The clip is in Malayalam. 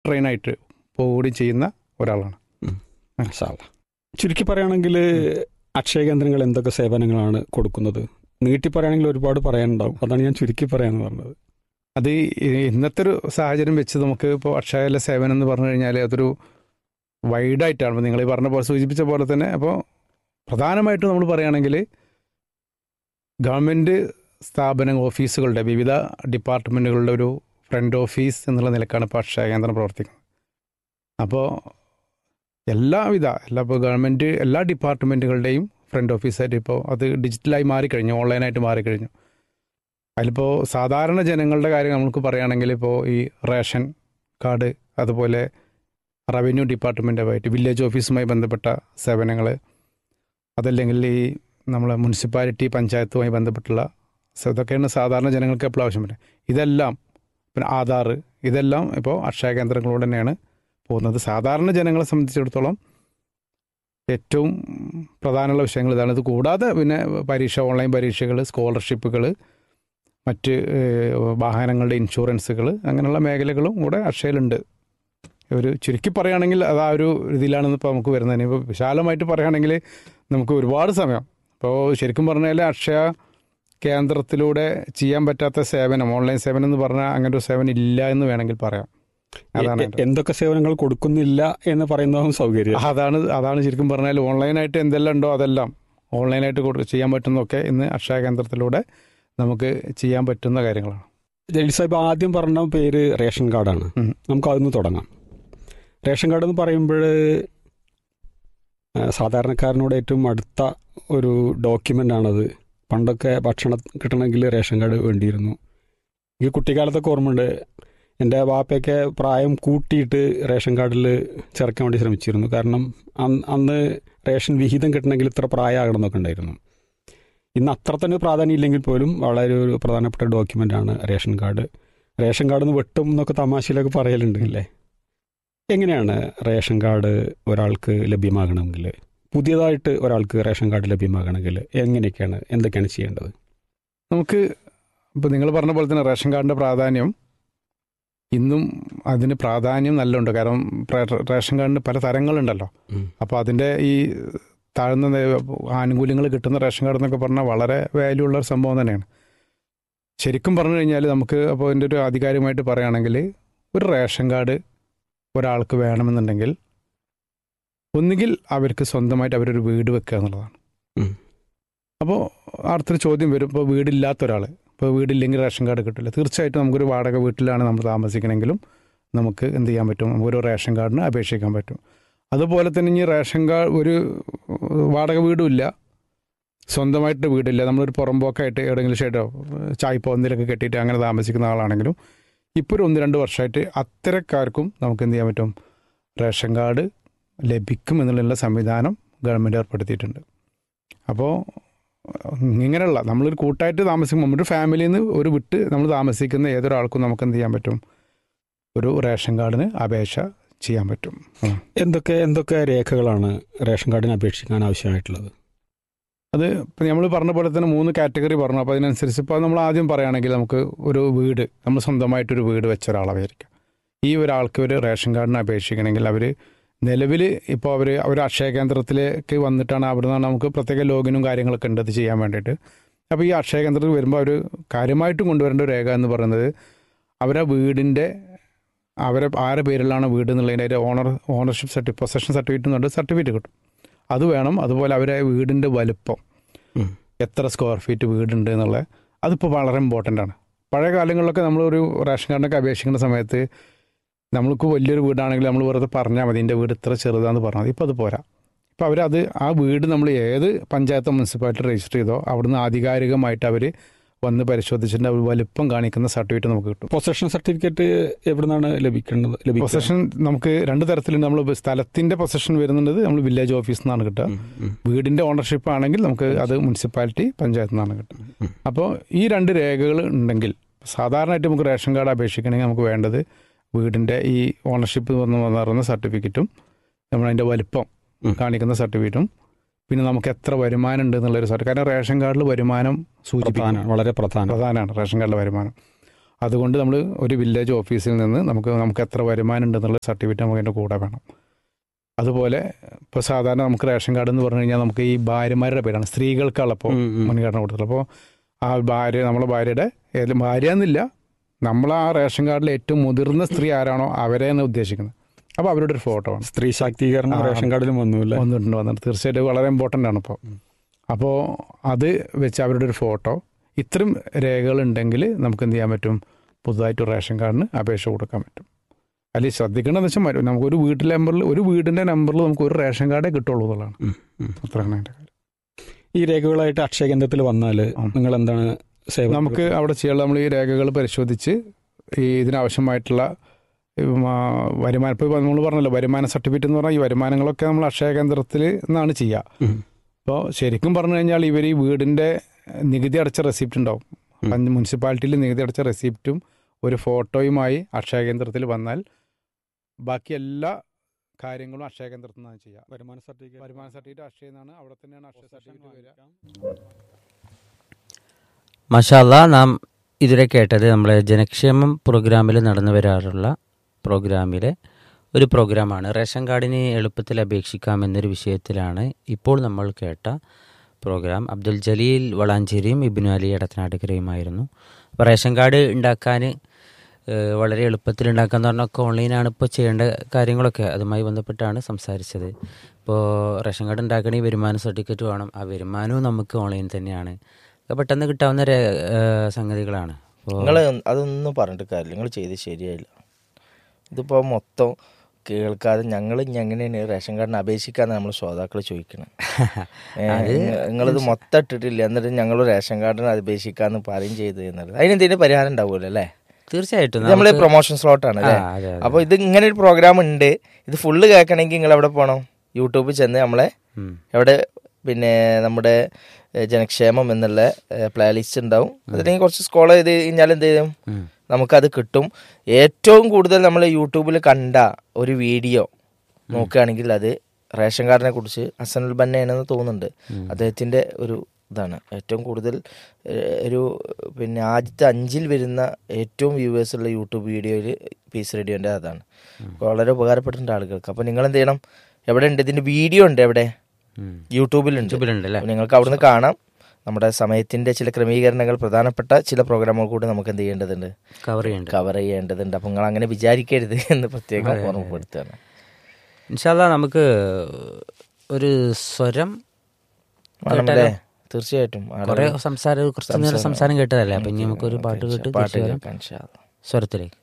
ട്രെയിനായിട്ട് പോവുകയും ചെയ്യുന്ന ഒരാളാണ് മാഷാല്ലാ. ചുരുക്കി പറയുകയാണെങ്കിൽ അക്ഷയ കേന്ദ്രങ്ങൾ എന്തൊക്കെ സേവനങ്ങളാണ് കൊടുക്കുന്നത് നീട്ടി പറയുകയാണെങ്കിൽ ഒരുപാട് പറയാനുണ്ടാവും അതാണ് ഞാൻ ചുരുക്കി പറയാന്ന് പറഞ്ഞത് അത് ഈ- ഇന്നത്തെ ഒരു സാഹചര്യം വെച്ച് നമുക്ക് ഇപ്പോൾ അക്ഷയയിലെ സേവനം എന്ന് പറഞ്ഞു കഴിഞ്ഞാൽ അതൊരു വൈഡായിട്ടാണ് ഇപ്പോൾ നിങ്ങൾ ഈ പറഞ്ഞ പോലെ സൂചിപ്പിച്ച പോലെ തന്നെ അപ്പോൾ പ്രധാനമായിട്ടും നമ്മൾ പറയുകയാണെങ്കിൽ ഗവൺമെൻറ് സ്ഥാപന ഓഫീസുകളുടെ വിവിധ ഡിപ്പാർട്ട്മെൻറ്റുകളുടെ ഒരു ഫ്രണ്ട് ഓഫീസ് എന്നുള്ള നിലക്കാണ് ഇപ്പോൾ അക്ഷയ കേന്ദ്രം പ്രവർത്തിക്കുന്നത് അപ്പോൾ എല്ലാവിധ എല്ലാ ഇപ്പോൾ ഗവൺമെൻറ് എല്ലാ ഡിപ്പാർട്ട്മെൻറ്റുകളുടെയും ഫ്രണ്ട് ഓഫീസായിട്ട് ഇപ്പോൾ അത് ഡിജിറ്റലായി മാറിക്കഴിഞ്ഞു ഓൺലൈനായിട്ട് മാറിക്കഴിഞ്ഞു അതിലിപ്പോൾ സാധാരണ ജനങ്ങളുടെ കാര്യം നമുക്ക് പറയുകയാണെങ്കിൽ ഇപ്പോൾ ഈ റേഷൻ കാർഡ് അതുപോലെ റവന്യൂ ഡിപ്പാർട്ട്മെൻറ്റുമായിട്ട് വില്ലേജ് ഓഫീസുമായി ബന്ധപ്പെട്ട സേവനങ്ങൾ അതല്ലെങ്കിൽ ഈ നമ്മളെ മുനിസിപ്പാലിറ്റി പഞ്ചായത്തുമായി ബന്ധപ്പെട്ടുള്ള സ- ഇതൊക്കെയാണ് സാധാരണ ജനങ്ങൾക്ക് എപ്പോഴും ആവശ്യം വരുന്നത് ഇതെല്ലാം പിന്നെ ആധാർ ഇതെല്ലാം ഇപ്പോൾ അക്ഷയ കേന്ദ്രങ്ങളോട് തന്നെയാണ് പോകുന്നത് സാധാരണ ജനങ്ങളെ സംബന്ധിച്ചിടത്തോളം ഏറ്റവും പ്രധാനമുള്ള വിഷയങ്ങൾ ഇതാണ് ഇത് കൂടാതെ പിന്നെ പരീക്ഷ ഓൺലൈൻ പരീക്ഷകൾ സ്കോളർഷിപ്പുകൾ മറ്റ് ഏഹ്, വാഹനങ്ങളുടെ ഇൻഷുറൻസുകൾ അങ്ങനെയുള്ള മേഖലകളും കൂടെ അക്ഷയയിലുണ്ട് ഒരു ചുരുക്കി പറയുകയാണെങ്കിൽ അത് ആ ഒരു ഇതിലാണെന്ന് ഇപ്പോൾ നമുക്ക് വരുന്നത് ഇപ്പോൾ വിശാലമായിട്ട് പറയുകയാണെങ്കിൽ നമുക്ക് ഒരുപാട് സമയം ഇപ്പോൾ ശരിക്കും പറഞ്ഞാൽ അക്ഷയ കേന്ദ്രത്തിലൂടെ ചെയ്യാൻ പറ്റാത്ത സേവനം ഓൺലൈൻ സേവനം എന്ന് പറഞ്ഞാൽ അങ്ങനെ ഒരു സേവനം ഇല്ല എന്ന് വേണമെങ്കിൽ പറയാം അതാണ് എ- എന്തൊക്കെ സേവനങ്ങൾ കൊടുക്കുന്നില്ല എന്ന് പറയുന്നതും സൗകര്യം അതാണ് അതാണ് ശരിക്കും പറഞ്ഞാൽ ഓൺലൈനായിട്ട് എന്തെല്ലാം ഉണ്ടോ അതെല്ലാം ഓൺലൈനായിട്ട് കൊടു- ചെയ്യാൻ പറ്റുന്നതൊക്കെ ഇന്ന് അക്ഷയ കേന്ദ്രത്തിലൂടെ നമുക്ക് ചെയ്യാൻ പറ്റുന്ന കാര്യങ്ങളാണ് ജലീൽ സാഹിബ് ആദ്യം പറഞ്ഞ പേര് റേഷൻ കാർഡാണ് ഉം. നമുക്ക് അതിന്ന് തുടങ്ങാം റേഷൻ കാർഡ് എന്ന് പറയുമ്പോൾ സാധാരണക്കാരനോട് ഏറ്റവും അടുത്ത ഒരു ഡോക്യുമെൻ്റ് ആണത് പണ്ടൊക്കെ ഭക്ഷണം കിട്ടണമെങ്കിൽ റേഷൻ കാർഡ് വേണ്ടിയിരുന്നു ഈ കുട്ടിക്കാലത്തൊക്കെ ഓർമ്മയുണ്ട് എൻ്റെ വാപ്പയൊക്കെ പ്രായം കൂട്ടിയിട്ട് റേഷൻ കാർഡിൽ ചേർക്കാൻ വേണ്ടി ശ്രമിച്ചിരുന്നു കാരണം അന്ന് അന്ന് റേഷൻ വിഹിതം കിട്ടണമെങ്കിൽ ഇത്ര പ്രായമാകണം എന്നൊക്കെ ഉണ്ടായിരുന്നു ഇന്ന് അത്ര തന്നെ പ്രാധാന്യം ഇല്ലെങ്കിൽ പോലും വളരെ ഒരു പ്രധാനപ്പെട്ട ഡോക്യുമെൻ്റ് ആണ് റേഷൻ കാർഡ് റേഷൻ കാർഡ് നിന്ന് വെട്ടും എന്നൊക്കെ തമാശയിലൊക്കെ പറയലുണ്ട് അല്ലേ എങ്ങനെയാണ് റേഷൻ കാർഡ് ഒരാൾക്ക് ലഭ്യമാകണമെങ്കിൽ പുതിയതായിട്ട് ഒരാൾക്ക് റേഷൻ കാർഡ് ലഭ്യമാകണമെങ്കിൽ എങ്ങനെയൊക്കെയാണ് എന്തൊക്കെയാണ് ചെയ്യേണ്ടത് നമുക്ക് ഇപ്പോൾ നിങ്ങൾ പറഞ്ഞ പോലെ തന്നെ റേഷൻ കാർഡിൻ്റെ പ്രാധാന്യം ഇന്നും അതിന് പ്രാധാന്യം നല്ലുണ്ട് കാരണം റേ- റേഷൻ കാർഡിന് പല തരങ്ങളുണ്ടല്ലോ അപ്പോൾ അതിൻ്റെ ഈ താഴ്ന്ന നേ- ആനുകൂല്യങ്ങൾ കിട്ടുന്ന റേഷൻ കാർഡ് എന്നൊക്കെ പറഞ്ഞാൽ വളരെ വാല്യൂ ഉള്ള ഒരു സംഭവം തന്നെയാണ് ശരിക്കും പറഞ്ഞു കഴിഞ്ഞാൽ നമുക്ക് അപ്പോൾ അതിൻ്റെ ഒരു ആധികാരികമായിട്ട് പറയുകയാണെങ്കിൽ ഒരു റേഷൻ കാർഡ് ഒരാൾക്ക് വേണമെന്നുണ്ടെങ്കിൽ ഒന്നുകിൽ അവർക്ക് സ്വന്തമായിട്ട് അവരൊരു വീട് വെക്കുക എന്നുള്ളതാണ് ഉം. അപ്പോൾ അടുത്തൊരു ചോദ്യം വരും ഇപ്പോൾ വീടില്ലാത്ത ഒരാൾ ഇപ്പോൾ വീടില്ലെങ്കിൽ റേഷൻ കാർഡ് കിട്ടില്ല തീർച്ചയായിട്ടും നമുക്കൊരു വാടക വീട്ടിലാണ് നമ്മൾ താമസിക്കണമെങ്കിലും നമുക്ക് എന്ത് ചെയ്യാൻ പറ്റും നമുക്കൊരു റേഷൻ കാർഡിന് അപേക്ഷിക്കാൻ പറ്റും അതുപോലെ തന്നെ ഇനി റേഷൻ കാർഡ് ഒരു വാടക വീടും ഇല്ല സ്വന്തമായിട്ട് വീടില്ല നമ്മളൊരു പുറമ്പോക്കായിട്ട് എവിടെയെങ്കിലും ഷെയ്ഡോ ചായ്പോ എന്തെങ്കിലുമൊക്കെ കെട്ടിയിട്ട് അങ്ങനെ താമസിക്കുന്ന ആളാണെങ്കിലും ഇപ്പോൾ ഒരു ഒന്ന് രണ്ട് വർഷമായിട്ട് അത്തരക്കാർക്കും നമുക്ക് എന്ത് ചെയ്യാൻ പറ്റും റേഷൻ കാർഡ് ലഭിക്കും എന്നുള്ള സംവിധാനം ഗവൺമെൻറ് ഏർപ്പെടുത്തിയിട്ടുണ്ട് അപ്പോൾ ഇങ്ങനെയുള്ള നമ്മളൊരു കൂട്ടായിട്ട് താമസിക്കുമ്പോൾ നമ്മുടെ ഫാമിലിയിൽ നിന്ന് ഒരു വിട്ട് നമ്മൾ താമസിക്കുന്ന ഏതൊരാൾക്കും നമുക്ക് എന്ത് ചെയ്യാൻ പറ്റും ഒരു റേഷൻ കാർഡിന് അപേക്ഷ ചെയ്യാൻ പറ്റും എന്തൊക്കെ എന്തൊക്കെ രേഖകളാണ് റേഷൻ കാർഡിന് അപേക്ഷിക്കാൻ ആവശ്യമായിട്ടുള്ളത് അത് ഇപ്പം നമ്മൾ പറഞ്ഞ പോലെ തന്നെ മൂന്ന് കാറ്റഗറി പറഞ്ഞു അപ്പോൾ അതിനനുസരിച്ച് ഇപ്പോൾ നമ്മൾ ആദ്യം പറയുകയാണെങ്കിൽ നമുക്ക് ഒരു വീട് നമ്മൾ സ്വന്തമായിട്ടൊരു വീട് വെച്ച ഒരാളായിരിക്കാം ഈ ഒരാൾക്ക് ഒരു റേഷൻ കാർഡിന് അപേക്ഷിക്കണമെങ്കിൽ അവർ നിലവിൽ ഇപ്പോൾ അവർ അവർ അക്ഷയ കേന്ദ്രത്തിലേക്ക് വന്നിട്ടാണ് അവിടെ നിന്നാണ് നമുക്ക് പ്രത്യേക ലോഗിനും കാര്യങ്ങളൊക്കെ ഉണ്ട് അത് ചെയ്യാൻ വേണ്ടിയിട്ട് അപ്പോൾ ഈ അക്ഷയ കേന്ദ്രത്തിൽ വരുമ്പോൾ അവർ കാര്യമായിട്ടും കൊണ്ടുവരേണ്ട ഒരു രേഖ എന്ന് പറയുന്നത് അവരെ വീടിൻ്റെ അവരെ ആരുടെ പേരിലാണ് വീട് എന്നുള്ളതിൻ്റെ അതിൻ്റെ ഓണർ ഓണർഷിപ്പ് സർട്ടി പൊസഷൻ സർട്ടിഫിക്കറ്റ് എന്നുണ്ട് സർട്ടിഫിക്കറ്റ് കിട്ടും അത് വേണം അതുപോലെ അവരെ വീടിൻ്റെ വലുപ്പം ഉം. എത്ര സ്ക്വയർ ഫീറ്റ് വീടുണ്ട് എന്നുള്ളത് അതിപ്പോൾ വളരെ ഇമ്പോർട്ടൻ്റ് ആണ് പഴയ കാലങ്ങളിലൊക്കെ നമ്മളൊരു റേഷൻ കാർഡിനൊക്കെ അപേക്ഷിക്കുന്ന സമയത്ത് നമ്മൾക്ക് വലിയൊരു വീടാണെങ്കിൽ നമ്മൾ വെറുതെ പറഞ്ഞാൽ മതി എൻ്റെ വീട് ഇത്ര ചെറുതാന്ന് പറഞ്ഞാൽ മതി ഇപ്പോൾ അത് പോരാ ഇപ്പോൾ അവരത് ആ വീട് നമ്മൾ ഏത് പഞ്ചായത്ത് മുനിസിപ്പാലിറ്റി രജിസ്റ്റർ ചെയ്തോ അവിടുന്ന് ആധികാരികമായിട്ട് അവർ വന്ന് പരിശോധിച്ചിട്ട് അവർ വലിപ്പം കാണിക്കുന്ന സർട്ടിഫിക്കറ്റ് നമുക്ക് കിട്ടും പൊസഷൻ സർട്ടിഫിക്കറ്റ് എവിടെ നിന്നാണ് ലഭിക്കേണ്ടത് ലഭിക്കുക? പൊസഷൻ നമുക്ക് രണ്ട് തരത്തിലുണ്ട് നമ്മൾ സ്ഥലത്തിൻ്റെ പൊസഷൻ വരുന്നുണ്ട് നമ്മൾ വില്ലേജ് ഓഫീസിൽ നിന്നാണ് കിട്ടുക ഉം, ഉം, വീടിൻ്റെ ഓണർഷിപ്പ് ആണെങ്കിൽ നമുക്ക് അത് മുനിസിപ്പാലിറ്റി പഞ്ചായത്തിൽ നിന്നാണ് കിട്ടുക ഉം. അപ്പോൾ ഈ രണ്ട് രേഖകൾ ഉണ്ടെങ്കിൽ സാധാരണയായിട്ട് നമുക്ക് റേഷൻ കാർഡ് അപേക്ഷിക്കണമെങ്കിൽ നമുക്ക് വേണ്ടത് വീടിൻ്റെ ഈ ഓണർഷിപ്പ് വന്ന് വന്നിറങ്ങുന്ന സർട്ടിഫിക്കറ്റും നമ്മളതിൻ്റെ വലിപ്പം ഉം. കാണിക്കുന്ന സർട്ടിഫിക്കറ്റും പിന്നെ നമുക്ക് എത്ര വരുമാനം ഉണ്ട് എന്നുള്ളൊരു സർട്ടിഫിക്കറ്റ് കാരണം റേഷൻ കാർഡിൽ വരുമാനം സൂചിപ്പിക്കും പ്രധാനം വളരെ പ്രധാനം പ്രധാനമാണ് റേഷൻ കാർഡിലെ വരുമാനം അതുകൊണ്ട് നമ്മൾ ഒരു വില്ലേജ് ഓഫീസിൽ നിന്ന് നമുക്ക് നമുക്ക് എത്ര വരുമാനം ഉണ്ടെന്നുള്ള സർട്ടിഫിക്കറ്റ് നമുക്ക് അതിൻ്റെ കൂടെ വേണം അതുപോലെ ഇപ്പോൾ സാധാരണ നമുക്ക് റേഷൻ കാർഡ് എന്ന് പറഞ്ഞു കഴിഞ്ഞാൽ നമുക്ക് ഈ ഭാര്യമാരുടെ പേരാണ് സ്ത്രീകൾക്കുള്ള ഇപ്പോൾ ഉം, ഉം. മുൻഗണന കൊടുത്തുള്ളൂ അപ്പോൾ ആ ഭാര്യ നമ്മളെ ഭാര്യയുടെ ഏത് ഭാര്യ എന്നില്ല നമ്മൾ ആ റേഷൻ കാർഡിൽ ഏറ്റവും മുതിർന്ന സ്ത്രീ ആരാണോ അവരെയാണ് ഉദ്ദേശിക്കുന്നത് അപ്പോൾ അവരുടെ ഒരു ഫോട്ടോ ആണ് സ്ത്രീ ശാക്തീകരണം ആ, റേഷൻ കാർഡിലും വന്നു അല്ലേ വന്നിട്ടുണ്ട് വന്നിട്ടുണ്ട് തീർച്ചയായിട്ടും വളരെ ഇമ്പോർട്ടൻ്റ് ആണ് ഇപ്പോൾ ഉം. അപ്പോൾ അത് വെച്ച് അവരുടെ ഒരു ഫോട്ടോ ഇത്തരം രേഖകൾ ഉണ്ടെങ്കിൽ നമുക്ക് എന്ത് ചെയ്യാൻ പറ്റും പുതുതായിട്ട് ഒരു റേഷൻ കാർഡിന് അപേക്ഷ കൊടുക്കാൻ പറ്റും അല്ലെങ്കിൽ ശ്രദ്ധിക്കേണ്ടതെന്ന് വെച്ചാൽ മ- നമുക്കൊരു വീട്ടിലെ നമ്പറിൽ ഒരു വീടിൻ്റെ നമ്പറിൽ നമുക്ക് ഒരു റേഷൻ കാർഡേ കിട്ടുള്ളൂ എന്നുള്ളതാണ് ഉം, ഉം. അത്രയാണ് അതിൻ്റെ കാര്യം ഈ രേഖകളായിട്ട് അക്ഷയ കേന്ദ്രത്തിൽ വന്നാൽ ഉം. നിങ്ങൾ എന്താണ് സേവ നമുക്ക് അവിടെ ചെയ്യാനുള്ള നമ്മൾ ഈ രേഖകൾ പരിശോധിച്ച് ഈ ഇതിനാവശ്യമായിട്ടുള്ള ഉം, ആ, വരുമാനം ഇപ്പോൾ നമ്മൾ പറഞ്ഞല്ലോ വരുമാന സർട്ടിഫിക്കറ്റ് എന്ന് പറഞ്ഞാൽ ഈ വരുമാനങ്ങളൊക്കെ നമ്മൾ അക്ഷയ കേന്ദ്രത്തിൽ നിന്നാണ് ചെയ്യുക ഉം. അപ്പോൾ ശരിക്കും പറഞ്ഞു കഴിഞ്ഞാൽ ഇവർ ഈ വീടിൻ്റെ നികുതി അടച്ച റെസിപ്റ്റ് ഉണ്ടാവും ഉം. പഞ്ച് മുനിസിപ്പാലിറ്റിയിൽ നികുതി അടച്ച റെസിപ്റ്റും ഒരു ഫോട്ടോയുമായി അക്ഷയ കേന്ദ്രത്തിൽ വന്നാൽ ബാക്കി എല്ലാ കാര്യങ്ങളും അക്ഷയ കേന്ദ്രത്തിൽ നിന്നാണ് ചെയ്യുക വരുമാന സർട്ടിഫിക്കറ്റ് വരുമാന സർട്ടിഫിക്കറ്റ് അക്ഷയ നിന്നാണ് അവിടെ തന്നെയാണ് അക്ഷയ സർട്ടിഫിക്കറ്റ് വരിക മഷാല്ല നാം ഇതുവരെ കേട്ടത് നമ്മളെ ജനക്ഷേമം പ്രോഗ്രാമിൽ നടന്നു വരാറുള്ള പ്രോഗ്രാമിലെ ഒരു പ്രോഗ്രാമാണ് റേഷൻ കാർഡിന് എളുപ്പത്തിൽ അപേക്ഷിക്കാം എന്നൊരു വിഷയത്തിലാണ് ഇപ്പോൾ നമ്മൾ കേട്ട പ്രോഗ്രാം അബ്ദുൽ ജലീൽ വളാഞ്ചേരിയും ഇബിനു അലി എടത്തനാട്ടുകരയുമായിരുന്നു അപ്പോൾ റേഷൻ കാർഡ് ഉണ്ടാക്കാൻ ഏഹ്, വളരെ എളുപ്പത്തിൽ ഉണ്ടാക്കാന്ന് പറഞ്ഞൊക്കെ ഓൺലൈനാണ് ഇപ്പോൾ ചെയ്യേണ്ട കാര്യങ്ങളൊക്കെ അതുമായി ബന്ധപ്പെട്ടാണ് സംസാരിച്ചത് ഇപ്പോൾ റേഷൻ കാർഡ് ഉണ്ടാക്കണമെങ്കിൽ വരുമാന സർട്ടിഫിക്കറ്റ് വേണം ആ വരുമാനവും നമുക്ക് ഓൺലൈൻ തന്നെയാണ് അത് പെട്ടെന്ന് കിട്ടാവുന്ന രേ- ഏഹ്, സംഗതികളാണ് അപ്പോൾ നിങ്ങൾ അതൊന്നും പറഞ്ഞിട്ട് കാര്യമില്ല നിങ്ങൾ ചെയ്ത് ശരിയായില്ല ഇതിപ്പോൾ മൊത്തം കേൾക്കാതെ ഞങ്ങൾ ഇനി എങ്ങനെയാണ് റേഷൻ കാർഡിന് അപേക്ഷിക്കാന്ന് നമ്മൾ ശ്രോതാക്കൾ ചോദിക്കണം അത് നിങ്ങളിത് മൊത്തം ഇട്ടിട്ടില്ല എന്നിട്ട് ഞങ്ങൾ റേഷൻ കാർഡിന് അപേക്ഷിക്കാന്ന് പറയും ചെയ്ത് എന്നുള്ളത് അതിനെന്തെങ്കിലും പരിഹാരം ഉണ്ടാവുമല്ലോ അല്ലേ തീർച്ചയായിട്ടും നമ്മൾ നമുക്ക് പ്രൊമോഷൻ സ്ലോട്ട് ആണ് അല്ലേ ആ, അതെ, അതെ. അപ്പോൾ ഇത് ഇങ്ങനെ ഒരു പ്രോഗ്രാം ഉണ്ട് ഇത് ഫുള്ള് കേൾക്കണമെങ്കിൽ നിങ്ങൾ എവിടെ പോകണം യൂട്യൂബിൽ ചെന്ന് നമ്മളെ ഉം. എവിടെ പിന്നെ നമ്മുടെ ഏഹ്, ജനക്ഷേമം എന്നുള്ള പ്ലേലിസ്റ്റ് ഉണ്ടാവും അതിനെങ്കിൽ കുറച്ച് സ്കോൾ ചെയ്ത് കഴിഞ്ഞാൽ എന്ത് ചെയ്യും ഉം. നമുക്കത് കിട്ടും ഏറ്റവും കൂടുതൽ നമ്മൾ യൂട്യൂബിൽ കണ്ട ഒരു വീഡിയോ നോക്കുകയാണെങ്കിൽ അത് റേഷൻ കാർഡിനെ കുറിച്ച് ഹസനുൽ ബന്നയാണെന്ന് തോന്നുന്നുണ്ട് ഉം. അദ്ദേഹത്തിൻ്റെ ഒരു ഇതാണ് ഏറ്റവും കൂടുതൽ ഏഹ്, ഒരു പിന്നെ ആദ്യത്തെ അഞ്ചിൽ വരുന്ന ഏറ്റവും വ്യൂവേഴ്സ് ഉള്ള യൂട്യൂബ് വീഡിയോയിൽ പീസ് റേഡിയോൻ്റെ അതാണ് വളരെ ഉപകാരപ്പെട്ടിട്ടുണ്ട് ആളുകൾക്ക് അപ്പോൾ നിങ്ങൾ എന്ത് ചെയ്യണം എവിടെ ഉണ്ട് ഇതിൻ്റെ വീഡിയോ ഉണ്ട് എവിടെ ഉം. യൂട്യൂബിലുണ്ട് യൂട്യൂബിലുണ്ട് അല്ലേ അപ്പോൾ നിങ്ങൾക്ക് അവിടുന്ന് കാണാം നമ്മുടെ സമയത്തിന്റെ ചില ക്രമീകരണങ്ങൾ പ്രധാനപ്പെട്ട ചില പ്രോഗ്രാമുകൾ കൂടി നമുക്ക് എന്ത് ചെയ്യേണ്ടതുണ്ട് കവർ ചെയ്യേണ്ടത് കവർ ചെയ്യേണ്ടതുണ്ട് അപ്പം നിങ്ങൾ അങ്ങനെ വിചാരിക്കരുത് എന്ന് പ്രത്യേകം ഓർമ്മപ്പെടുത്തുകയാണ് ഇൻഷാല്ല നമുക്ക് ഒരു സ്വരം വേണമല്ലേ തീർച്ചയായിട്ടും കുറെ സംസാരം കുറച്ച് നേരം സംസാരം കേട്ടതല്ലേ അപ്പൊ ഇനി നമുക്കൊരു പാട്ട് കേട്ട് പാട്ട് തിരിച്ചു വരാം കേൾക്കാം ഇൻഷാ അല്ലാ. സ്വരത്തിലേക്ക്